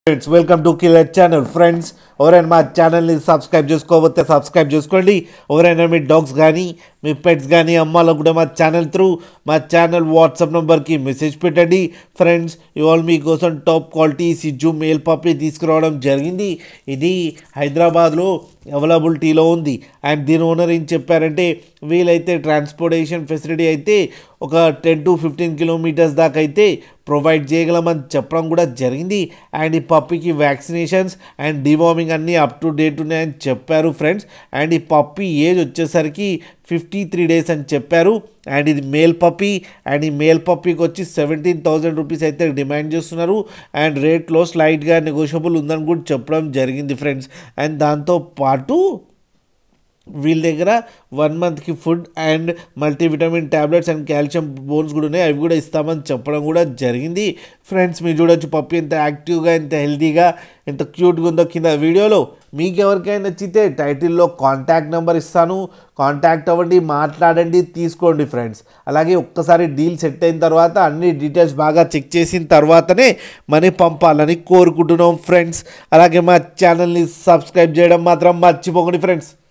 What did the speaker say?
friends welcome to killer channel friends ఎవరైనా మా ఛానల్ని సబ్స్క్రైబ్ చేసుకోకపోతే సబ్స్క్రైబ్ చేసుకోండి ఎవరైనా మీ డాగ్స్ కానీ మీ పెట్స్ కానీ అమ్మాలో కూడా మా ఛానల్ త్రూ మా ఛానల్ వాట్సాప్ నెంబర్కి మెసేజ్ పెట్టండి ఫ్రెండ్స్ ఇవాళ మీకోసం టాప్ క్వాలిటీ సిజ్జు మేల్ పప్పి తీసుకురావడం జరిగింది ఇది హైదరాబాద్లో అవైలబిలిటీలో ఉంది అండ్ దీని ఓనర్ ఏం చెప్పారంటే వీలైతే ట్రాన్స్పోర్టేషన్ ఫెసిలిటీ అయితే ఒక టెన్ టు ఫిఫ్టీన్ కిలోమీటర్స్ దాకా అయితే ప్రొవైడ్ చేయగలమని చెప్పడం కూడా జరిగింది అండ్ ఈ పప్పీకి వ్యాక్సినేషన్స్ అండ్ డివార్మింగ్ అన్నీ అప్ టు డేట్ ఉన్నాయని చెప్పారు ఫ్రెండ్స్ అండ్ ఈ పప్పీ ఏజ్ వచ్చేసరికి ఫిఫ్టీ త్రీ డేస్ అని చెప్పారు అండ్ ఇది మేల్ పప్పీ అండ్ ఈ మేల్ పప్పీకి వచ్చి సెవెంటీన్ థౌజండ్ రూపీస్ అయితే డిమాండ్ చేస్తున్నారు అండ్ రేట్లో స్లైట్గా నెగోషియబుల్ ఉందని కూడా చెప్పడం జరిగింది ఫ్రెండ్స్ అండ్ దాంతో పాటు వీళ్ళ దగ్గర వన్ మంత్కి food and multivitamin tablets and calcium bones కూడా ఉన్నాయి అవి కూడా ఇస్తామని చెప్పడం కూడా జరిగింది ఫ్రెండ్స్ మీరు చూడొచ్చు పప్పి ఎంత యాక్టివ్గా ఎంత హెల్తీగా ఎంత క్యూట్గా ఉందో కింద వీడియోలో మీకు ఎవరికైనా నచ్చితే టైటిల్లో కాంటాక్ట్ నెంబర్ ఇస్తాను కాంటాక్ట్ అవ్వండి మాట్లాడండి తీసుకోండి ఫ్రెండ్స్ అలాగే ఒక్కసారి డీల్ సెట్ అయిన తర్వాత అన్ని డీటెయిల్స్ బాగా చెక్ చేసిన తర్వాతనే మనీ పంపాలని కోరుకుంటున్నాం ఫ్రెండ్స్ అలాగే మా ఛానల్ని సబ్స్క్రైబ్ చేయడం మాత్రం మర్చిపోకండి ఫ్రెండ్స్